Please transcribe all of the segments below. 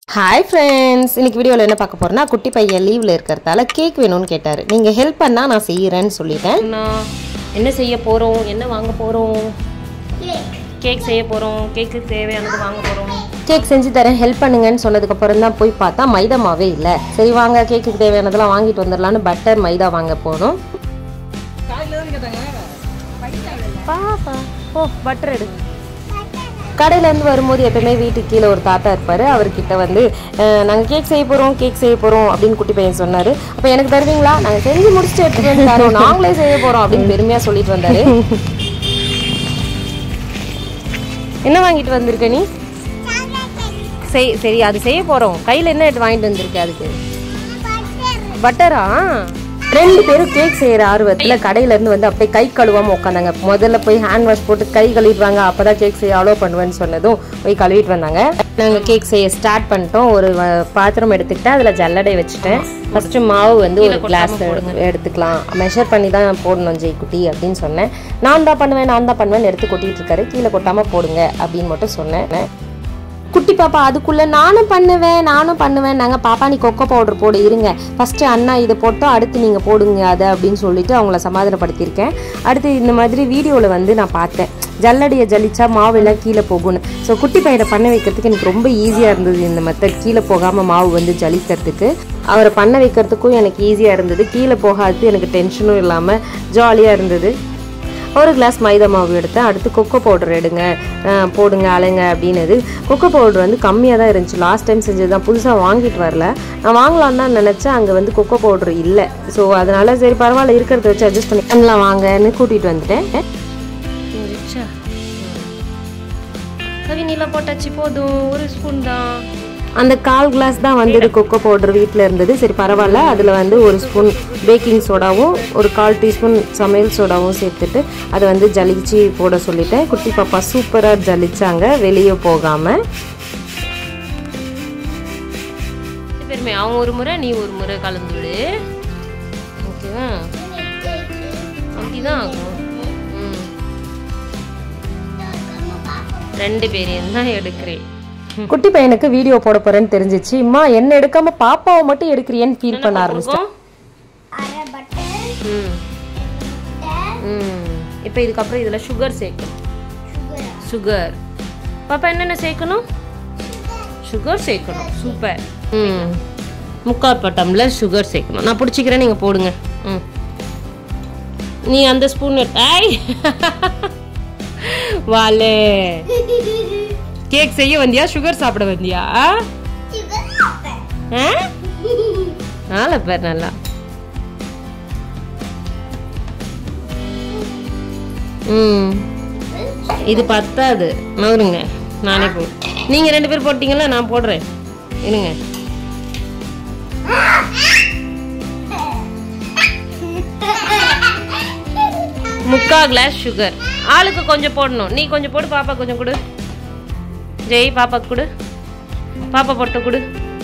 Hi friends இன்னைக்கு வீடியோவில் என்ன பார்க்க போறேன்னா குட்டி பையன் லீவில் இருக்கிறதால கேக் வேணும்னு கேட்டார் நீங்கள் ஹெல்ப் பண்ணால் நான் செய்கிறேன்னு சொல்லிட்டேன் நான் என்ன செய்ய போகிறோம் என்ன வாங்க போகிறோம் கேக் செய்ய போகிறோம் கேக்கு தேவையானது வாங்க போகிறோம் கேக் செஞ்சு தரேன் ஹெல்ப் பண்ணுங்கன்னு சொன்னதுக்கப்புறம் தான் போய் பார்த்தா மைதா மாவே இல்லை சரி வாங்க கேக்குக்கு தேவையானதெல்லாம் வாங்கிட்டு வந்துடலான்னு பட்டர் மைதா வாங்க போனோம் பாப்பா ஓ பட்டர் எடு கடையிலேருந்து வரும்போது எப்பவுமே வீட்டுக்கு கீழே ஒரு தாத்தா இருப்பார் அவர்கிட்ட வந்து நாங்கள் கேக் செய்ய போகிறோம் கேக் செய்ய போகிறோம் அப்படின்னு குட்டி பையன் சொன்னார் அப்போ எனக்கு தருவீங்களா நாங்கள் செஞ்சு முடிச்சுட்டு எடுத்துகிட்டு வந்து தரோம் நாங்களே செய்ய போகிறோம் அப்படின்னு பெருமையாக சொல்லிட்டு வந்தார் என்ன வாங்கிட்டு வந்திருக்க நீ செய் சரி அது செய்ய போகிறோம் கையில் என்ன எடுத்து வாங்கிட்டு வந்திருக்க அதுக்கு பட்டரா ரெண்டு பேரும் கேக் செய்யற ஆர்வத்துல கடையில இருந்து வந்து அப்படியே கை கழுவாம உட்காந்தாங்க முதல்ல போய் ஹேண்ட் வாஷ் போட்டு கை கழுவிடுவாங்க அப்பதான் கேக் செய்ய அலோவ் பண்ணுவேன்னு சொன்னதும் போய் கழுவிட்டு வந்தாங்க நாங்க கேக் செய்ய ஸ்டார்ட் பண்ணிட்டோம் ஒரு வ- பாத்திரம் எடுத்துக்கிட்டேன் அதுல ஜல்லடை வச்சுட்டேன் ஃபர்ஸ்ட் மாவு வந்து ஒரு கிளாஸ் எடுத்துக்கலாம் மெஷர் பண்ணி தான் போடணும் ஜெய்குட்டி அப்படின்னு சொன்னேன் நான் தான் பண்ணுவேன் நான் தான் பண்ணுவேன் எடுத்து கொட்டிட்டு இருக்காரு கீழே கொட்டாம போடுங்க அப்படின்னு மட்டும் சொன்னேன் குட்டி பாப்பா அதுக்குள்ள நானும் பண்ணுவேன் நானும் பண்ணுவேன் நாங்கள் பாப்பா நீ கொக்கோ பவுடர் போடு இருங்க ஃபர்ஸ்ட் அண்ணா இதை போட்டோம் அடுத்து நீங்கள் போடுங்க அதை அப்படின்னு சொல்லிட்டு அவங்கள சமாதானப்படுத்தியிருக்கேன் அடுத்து இந்த மாதிரி வீடியோவில் வந்து நான் பார்த்தேன் ஜல்லடியை ஜலிச்சா மாவெல்லாம் கீழே போகும்னு ஸோ குட்டி பையனை பண்ண வைக்கிறதுக்கு எனக்கு ரொம்ப ஈஸியாக இருந்தது இந்த மெத்தட் கீழே போகாமல் மாவு வந்து ஜலிக்கிறதுக்கு அவரை பண்ண வைக்கிறதுக்கும் எனக்கு ஈஸியாக இருந்தது கீழே போகாது எனக்கு டென்ஷனும் இல்லாமல் ஜாலியாக இருந்தது ஒரு கிளாஸ் மைதா மாவு எடுத்தேன் அடுத்து கொக்கோ பவுடர் எடுங்க அஹ் போடுங்க அலைங்க அப்படின்னது கொக்கோ பவுடர் வந்து கம்மியாக தான் இருந்துச்சு லாஸ்ட் டைம் செஞ்சது தான் புதுசாக வாங்கிட்டு வரல நான் வாங்கலான்னு தான் நினச்சேன் அங்கே வந்து கொக்கோ பவுடர் இல்லை ஸோ அதனால சரி பரவாயில்ல இருக்கிறத வச்சு அட்ஜஸ்ட் பண்ணி பண்ணலாம் வாங்கன்னு கூட்டிகிட்டு வந்துட்டேன் இருந்துச்சா கவினில போட்டாச்சு போதும் ஒரு ஸ்பூன் தான் அந்த கால் கிளாஸ் தான் வந்தது கொக்கோ பவுடர் வீட்டில் இருந்தது சரி பரவாயில்ல அதில் வந்து ஒரு ஸ்பூன் பேக்கிங் சோடாவும் ஒரு கால் டீஸ்பூன் சமையல் சோடாவும் சேர்த்துட்டு அதை வந்து ஜலிச்சு போட சொல்லிட்டேன் குட்டி பாப்பா சூப்பராக ஜலிச்சாங்க வெளியே போகாமல் ரெண்டு பேருமே அவங்க ஒரு முறை நீ ஒரு முறை கலந்து விடு ஓகேவா அப்படிதான் ஆகும் ம். ரெண்டு பேரையும் தான் எடுக்கிறேன் குட்டி பையனுக்கு வீடியோ போட போறேன்னு தெரிஞ்சிச்சு அம்மா என்ன எடுக்காம பாப்பாவை மட்டும் எடுக்கிறியேன்னு ஃபீல் பண்ண ஆரம்பிச்சிட்டேன் ம் ம் இப்போ இதுக்கப்புறம் இதில் சுகர் சேர்க்கணும் சுகர் பாப்பா என்னென்ன சேர்க்கணும் சுகர் சேர்க்கணும் சூப்பர் ம் முக்கால் பட்டம்ல சுகர் சேர்க்கணும் நான் பிடிச்சிக்கிறேன் நீங்கள் போடுங்க ம் நீ அந்த ஸ்பூன் ஐ வாலே கேக் செய்ய வந்தியா சுகர் சாப்பிட வந்தியா ஆ நாளை பேர் நல்லா ம் இது பத்தாது நவருங்க நானே போ நீங்க ரெண்டு பேர் போட்டீங்களா நான் போடுறேன் இருங்க முக்கா கிளாஸ் சுகர் ஆளுக்கு கொஞ்சம் போடணும் நீ கொஞ்சம் போடு பாப்பா கொஞ்சம் கொடு ஜெய் பாப்பாக்கு கொடு பாப்பா போட்டு கொடு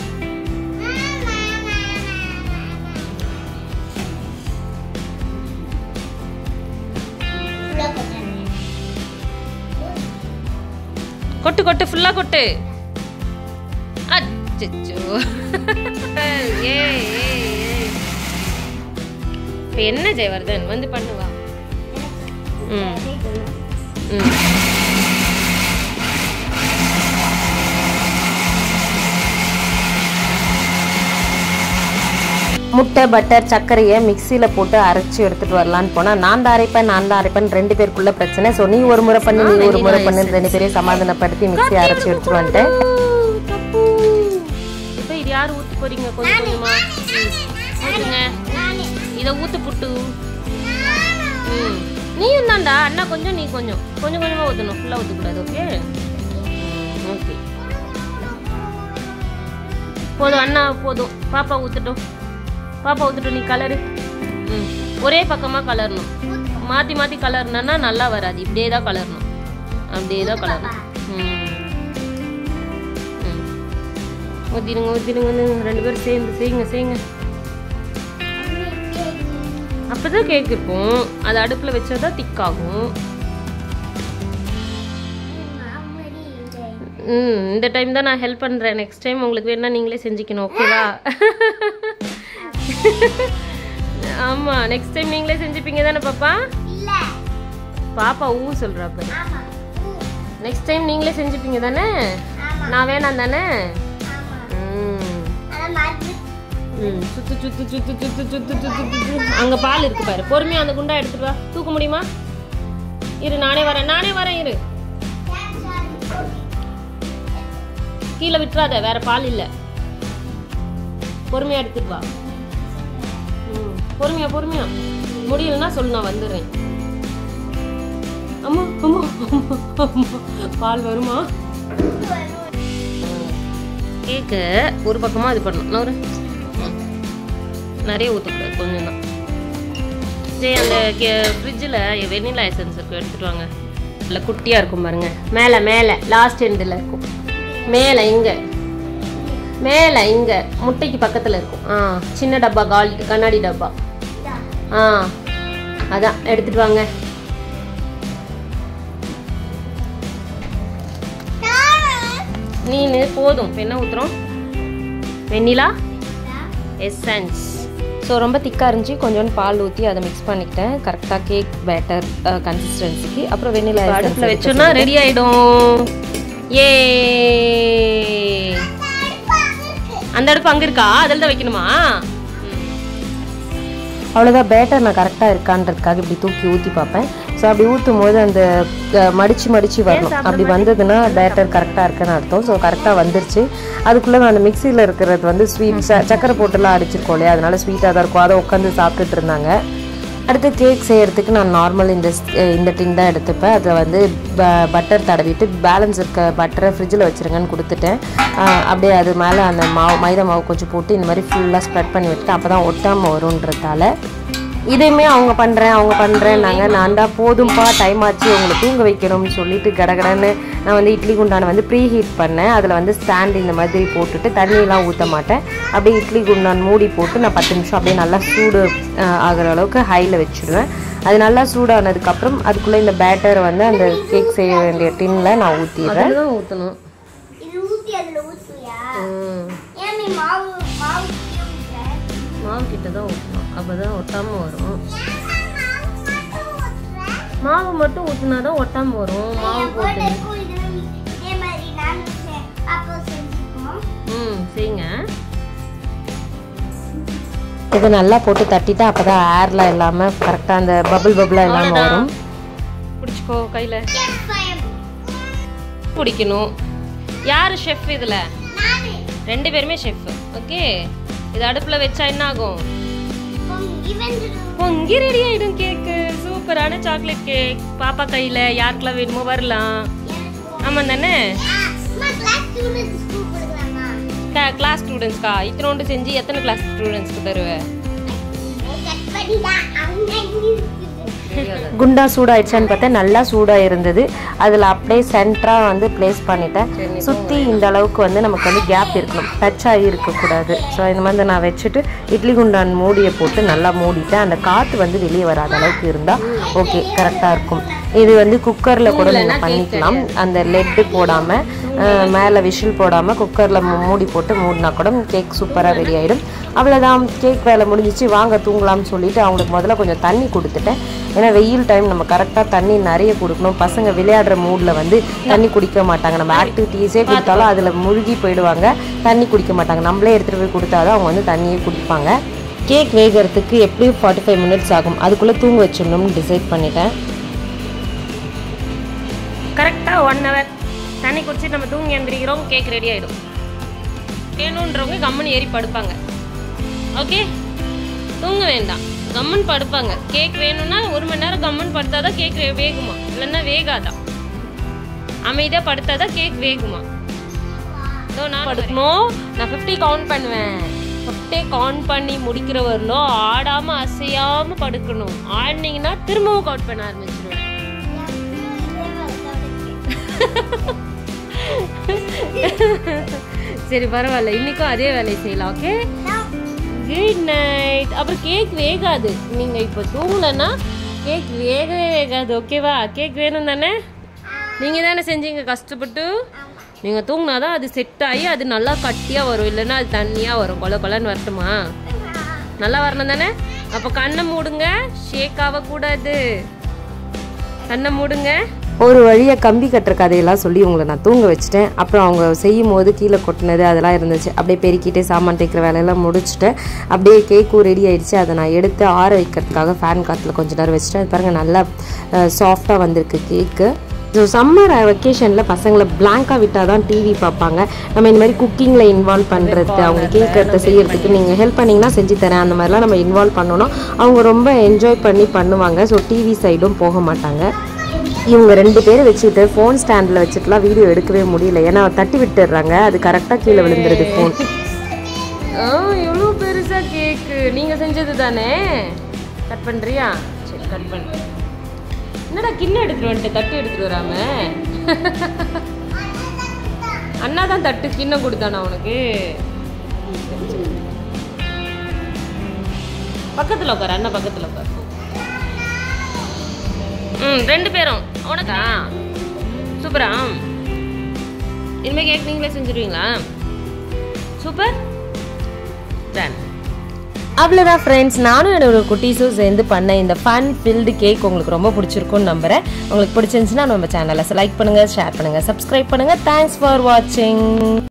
கொட்டு கொட்டு ஃபுல்லா கொட்டு அச்சச்சோ ஏ இப்போ என்ன ஜெயவர்தன் வந்து பண்ணுவா ம் ம் முட்டை பட்டர் சர்க்கரையை மிக்சியில் போட்டு அரைச்சி எடுத்துட்டு வரலான்னு போனால் நான் தான் அரைப்பேன் நான் தான் அரைப்பேன் ரெண்டு பேருக்குள்ள பிரச்சனை ஸோ நீ ஒரு முறை பண்ணு நீ ஒரு முறை பண்ணு ரெண்டு பேரையும் சமாதானப்படுத்தி மிக்ஸி அரைச்சி எடுத்துட்டு வந்துட்டேன் தப்பு இப்போ இது யார் ஊத்து போறீங்க கொஞ்சம் கொஞ்சமா ஊத்துங்க இதை ஊத்து புட்டு ம் நீயும் தான்டா அண்ணா கொஞ்சம் நீ கொஞ்சம் கொஞ்சம் கொஞ்சமா ஊற்றணும் ஃபுல்லாக ஊற்றக்கூடாது ஓகே ஓகே போதும் அண்ணா போதும் பாப்பா ஊற்றட்டும் பாப்பா ஊற்றட்டும் நீ கலரு ம் ஒரே பக்கமாக கலரணும் மாற்றி மாற்றி கலர்னா நல்லா வராது இப்படியே தான் கலரணும் அப்படியே தான் கலரணும் ம் ம். ஊத்திடுங்க ஊத்திடுங்க ரெண்டு பேரும் சேர்ந்து செய்யுங்க செய்யுங்க அப்பதான் கேக் இருக்கும் அது அடுப்புல வச்சாதான் திக் ஆகும் ம் இந்த டைம் தான் நான் ஹெல்ப் பண்ணுறேன் நெக்ஸ்ட் டைம் உங்களுக்கு வேணா நீங்களே செஞ்சுக்கணும் ஓகேவா ஆமாம் நெக்ஸ்ட் டைம் நீங்களே செஞ்சுப்பீங்க தானே பாப்பா இல்ல பாப்பா ஊ சொல்கிறா பாரு ஆமா ஊ. நெக்ஸ்ட் டைம் நீங்களே செஞ்சுப்பீங்க தானே ஆமா நான் வேணாம் தானே ஆமா ம் ஆனா மருந்து ம் சுத்து சுத்து சுத்து சுத்து சுத்து சுத்து சுத்து அங்கே பால் இருக்கு பாரு பொறுமையாக அந்த குண்டா எடுத்துட்டு வா தூக்க முடியுமா இரு நானே வரேன் நானே வரேன் இரு கீழே விட்டுறாத வேற பால் இல்லை பொறுமையா எடுத்துட்டு வா ம் பொறுமையா பொறுமையா முடியலன்னா சொல்லு நான் வந்துடுறேன் அம்மா அம்மா அம்மா அம்மா பால் வருமா கேக்கு ஒரு பக்கமா இது பண்ணணும் நவரு ம். நிறைய ஊற்றக்கூடாது கொஞ்சம் தான் சரி அந்த ஃப்ரிட்ஜில் வெனிலா எசன்ஸ் இருக்கும் எடுத்துட்டு வாங்க இல்லை குட்டியாக இருக்கும் பாருங்க மேலே மேலே லாஸ்ட் எண்டில் இருக்கும் மேலே இங்கே மேலே இங்கே முட்டைக்கு பக்கத்தில் இருக்கும் ஆ சின்ன டப்பா காலி கண்ணாடி டப்பா ஆ அதான் எடுத்துட்டு வாங்க நீனு போதும் இப்ப என்ன ஊற்றுறோம் வெண்ணிலா எசன்ஸ் ஸோ ரொம்ப திக்காக இருந்துச்சு கொஞ்சோண்டு பால் ஊற்றி அதை மிக்ஸ் பண்ணிக்கிட்டேன் கரெக்டாக கேக் பேட்டர் கன்சிஸ்டன்சிக்கு அப்புறம் வெண்ணிலா அடுப்பில் வச்சோன்னா ரெடி ஆகிடும் ஏ அந்த அடுப்பு அங்கே இருக்கா அதில் தான் வைக்கணுமா அவ்வளோதான் பேட்டர் நான் கரெக்டாக இருக்கான்றதுக்காக இப்படி தூக்கி ஊற்றி பார்ப்பேன் ஸோ அப்படி ஊற்றும் போது அந்த அஹ், மடிச்சு மடிச்சு வரணும் அப்படி வந்ததுன்னா பேட்டர் கரெக்டாக இருக்குன்னு அர்த்தம் ஸோ கரெக்டாக வந்துருச்சு அதுக்குள்ளே நான் அந்த மிக்சியில் இருக்கிறது வந்து ஸ்வீட் சக்கரை போட்டுலாம் அடிச்சிருக்கோம் இல்லையா அதனால ஸ்வீட்டாக தான் இருக்கும் அதை உட்காந்து சாப்பிட்டுட்டு இருந்தாங்க அடுத்து கேக் செய்யறதுக்கு நான் நார்மல் இந்த ஸ்- அஹ் இந்த டின் தான் எடுத்துப்பேன் அதில் வந்து பட்டர் தடவிட்டு பேலன்ஸ் இருக்க பட்டரை ஃப்ரிட்ஜில் வச்சுருங்கன்னு கொடுத்துட்டேன் அஹ் அப்படியே அது மேலே அந்த மாவு மைதா மாவு கொஞ்சம் போட்டு இந்த மாதிரி ஃபுல்லாக ஸ்ப்ரெட் பண்ணி விட்டுட்டு அப்போ தான் ஒட்டாமல் வரும்ன்றதால இதையுமே அவங்க பண்ணுறேன் அவங்க பண்ணுறேன்னாங்க நான் தான் போதும்பா டைம் ஆச்சு உங்களை தூங்க வைக்கணும்னு சொல்லிட்டு கடகடன்னு நான் வந்து இட்லி குண்டானை வந்து ப்ரீ ஹீட் பண்ணேன் அதில் வந்து ஸ்டாண்ட் இந்த மாதிரி போட்டுட்டு தண்ணியெல்லாம் ஊற்ற மாட்டேன் அப்படியே இட்லி குண்டான் மூடி போட்டு நான் பத்து நிமிஷம் அப்படியே நல்லா சூடு அஹ், ஆகுற அளவுக்கு ஹையில் வச்சுடுவேன் அது நல்லா சூடானதுக்கப்புறம் அதுக்குள்ளே இந்த பேட்டரை வந்து அந்த கேக் செய்ய வேண்டிய டின்னில் நான் ஊற்றிடுறேன் அதில் தான் ஊற்றணும் இது ஊத்தி அதுல ஊத்துவியா ஏன் நீ மாவு மாவு ஊத்தி ஊத்துற? மாவு கிட்ட தான் ஊற்றணும் அப்போ தான் ஒட்டாமல் வரும் ஏன் மாவு மட்டும் ஊத்துற? மாவு மட்டும் ஊற்றினா தான் ஒட்டாமல் வரும் மாவு என் போட்டு birthday-க்கும் இது இதே மாதிரி நானும் செ- அப்போ செஞ்சுருக்கோம். ம் செய்யுங்க இது நல்லா போட்டு தட்டிட்டு அப்போ தான் ஏர்லாம் இல்லாமல் கரெக்டாக அந்த பபுள் பபுளாக இல்லாமல் வரும் பிடிச்சிக்கோ கையில் Yes, I am. பிடிக்கணும் யார் ஷெஃப் இதில் நானு. ரெண்டு பேருமே ஷெஃப் ஓகே இது அடுப்பில் வச்சா என்ன ஆகும் பொங்கி வெந்துடும். பொங்கி ரெடி ஆயிடும் கேக்கு சூப்பரான சாக்லேட் கேக் பாப்பா கையில் யாருக்கெல்லாம் வேணுமோ வரலாம் எனக்கு ஆமாம் தானே ஆ, அம்மா, class students school கொடுக்கலாமா? கிளாஸ் ஸ்டூடெண்ட்ஸ்க்கா இத்தனோண்டு செஞ்சு எத்தனை கிளாஸ் ஸ்டூடெண்ட்ஸ்க்கு தருவேன் cut பண்ணிதான். அங்க இங்க இருக்குது. குண்டா சூடாயிடுச்சான்னு பார்த்தா நல்லா சூடாக இருந்தது அதில் அப்படியே சென்டராக வந்து ப்ளேஸ் பண்ணிட்டேன் சுற்றி இந்த அளவுக்கு வந்து நமக்கு வந்து கேப் இருக்கணும் டச் ஆகி இருக்கக்கூடாது ஸோ இந்த மாதிரி நான் வச்சுட்டு இட்லி குண்டான் மூடியை போட்டு நல்லா மூடிட்டேன் அந்த காற்று வந்து வெளியே வராத அளவுக்கு இருந்தால் ஓகே கரெக்டாக இருக்கும் இது வந்து குக்கரில் கூட நீங்கள் பண்ணிக்கலாம் அந்த லெட்டு போடாமல் மேலே விஷில் போடாமல் குக்கரில் மூடி போட்டு மூடினா கூட கேக் சூப்பராக ரெடி ஆகிடும் அவ்வளோதான் கேக் வேலை முடிஞ்சிச்சு வாங்க தூங்கலாம்னு சொல்லிட்டு அவங்களுக்கு முதல்ல கொஞ்சம் தண்ணி கொடுத்துட்டேன் ஏன்னா வெயில் டைம் நம்ம கரெக்டாக தண்ணி நிறைய கொடுக்கணும் பசங்க விளையாடுற மூடில் வந்து தண்ணி குடிக்க மாட்டாங்க நம்ம ஆக்டிவிட்டீஸே கொடுத்தாலும் அதில் முழுகி போயிடுவாங்க தண்ணி குடிக்க மாட்டாங்க நம்மளே எடுத்துகிட்டு போய் கொடுத்தாதான் அவங்க வந்து தண்ணியே குடிப்பாங்க கேக் வேகிறதுக்கு எப்படியும் ஃபார்ட்டி ஃபைவ் மினிட்ஸ் ஆகும் அதுக்குள்ளே தூங்க வச்சிடணும்னு டிசைட் பண்ணிட்டேன் கரெக்டாக ஒன் ஹவர் தண்ணி குடிச்சிட்டு நம்ம தூங்கி எழுந்திரிக்கிறோம் கேக் ரெடி ஆகிடும் வேணுன்றவங்க கம்முன்னு ஏறி படுப்பாங்க ஓகே தூங்க வேண்டாம் கம்முன்னு படுப்பாங்க கேக் வேணும்னா ஒரு மணி நேரம் கம்முன்னு படுத்தாதான் கேக் வேகுமா இல்லைன்னா வேகாதா அமைதியாக படுத்தாதான் கேக் வேகுமா இதோ நான் படுக்கணும் நான் ஃபிஃப்டி கவுண்ட் பண்ணுவேன் ஃபிஃப்டி கவுண்ட் பண்ணி முடிக்கிற வரலும் ஆடாமல் அசையாமல் படுக்கணும் ஆடினீங்கன்னா திரும்பவும் கவுண்ட் பண்ண ஆரம்பிச்சிருவேன் சரி பரவாயில்ல இன்னைக்கும் அதே வேலையை செய்யலாம் ஓகே குட் நைட் அப்புறம் கேக் வேகாது நீங்க இப்போ தூங்கலன்னா கேக் வேகவே வேகாது ஓகேவா கேக் வேணும் தானே நீங்க தானே செஞ்சீங்க கஷ்டப்பட்டு நீங்கள் தூங்கினாதான் அது செட் ஆகி அது நல்லா கட்டியாக வரும் இல்லைன்னா அது தண்ணியாக வரும் கொல கொலன்னு வரட்டுமா நல்லா வரணும் தானே அப்போ கண்ணை மூடுங்க ஷேக் ஆகக்கூடாது கண்ணை மூடுங்க ஒரு வழியாக கம்பி கட்டுற கதையெல்லாம் சொல்லி உங்களை நான் தூங்க வச்சுட்டேன் அப்புறம் அவங்க செய்யும் போது கீழே கொட்டினது அதெல்லாம் இருந்துச்சு அப்படியே பெருக்கிட்டு சாமான் தேய்க்கிற வேலையெல்லாம் முடிச்சுட்டேன் அப்படியே கேக்கும் ரெடி ஆயிடுச்சு அதை நான் எடுத்து ஆற வைக்கிறதுக்காக ஃபேன் காற்றுல கொஞ்ச நேரம் வச்சுட்டேன் அது பாருங்கள் நல்லா சாஃப்டாக வந்திருக்கு கேக்கு ஸோ சம்மர் வெக்கேஷனில் பசங்களை பிளாங்காக விட்டால் தான் டிவி பார்ப்பாங்க நம்ம இந்த மாதிரி குக்கிங்கில் இன்வால்வ் பண்ணுறது அவங்க கேட்கறத செய்யறதுக்கு நீங்கள் ஹெல்ப் பண்ணிங்கன்னா செஞ்சு தரேன் அந்த மாதிரிலாம் நம்ம இன்வால்வ் பண்ணணும் அவங்க ரொம்ப என்ஜாய் பண்ணி பண்ணுவாங்க ஸோ டிவி சைடும் போக மாட்டாங்க இவங்க ரெண்டு பேரும் வச்சுக்கிட்டு ஃபோன் ஸ்டாண்டில் வச்சுட்டுலாம் வீடியோ எடுக்கவே முடியல ஏன்னா தட்டி விட்டுடுறாங்க அது கரெக்டாக கீழே விழுந்துருது ஃபோன் ஆ எவ்வளோ பெருசா கேக்கு நீங்க செஞ்சது தானே கட் பண்றியா சரி கட் பண்ணு என்னடா கிண்ணம் எடுத்துட்டு வந்துட்டு தட்டு எடுத்துட்டு வராம அண்ணா தான் தட்டு கிண்ணம் கொடுத்தானா உனக்கு சரி, சரி. பக்கத்துல உட்காரு அண்ணா பக்கத்துல உட்காரு ம் ரெண்டு பேரும் உனக்கா சூப்பரா இனிமேல் கேக் நீங்களே செஞ்சுருவீங்களா சூப்பர் டன் அவ்வளோதான் ஃப்ரெண்ட்ஸ் நானும் என்னோட குட்டீஸும் சேர்ந்து பண்ண இந்த ஃபன் ஃபில்டு கேக் உங்களுக்கு ரொம்ப பிடிச்சிருக்கும்னு நம்புறேன் உங்களுக்கு பிடிச்சிருந்துச்சுன்னா நம்ம சேனலை லைக் பண்ணுங்கள் ஷேர் பண்ணுங்கள் சப்ஸ்கிரைப் பண்ணுங்கள் தேங்க்ஸ் ஃபார் வாட்சிங்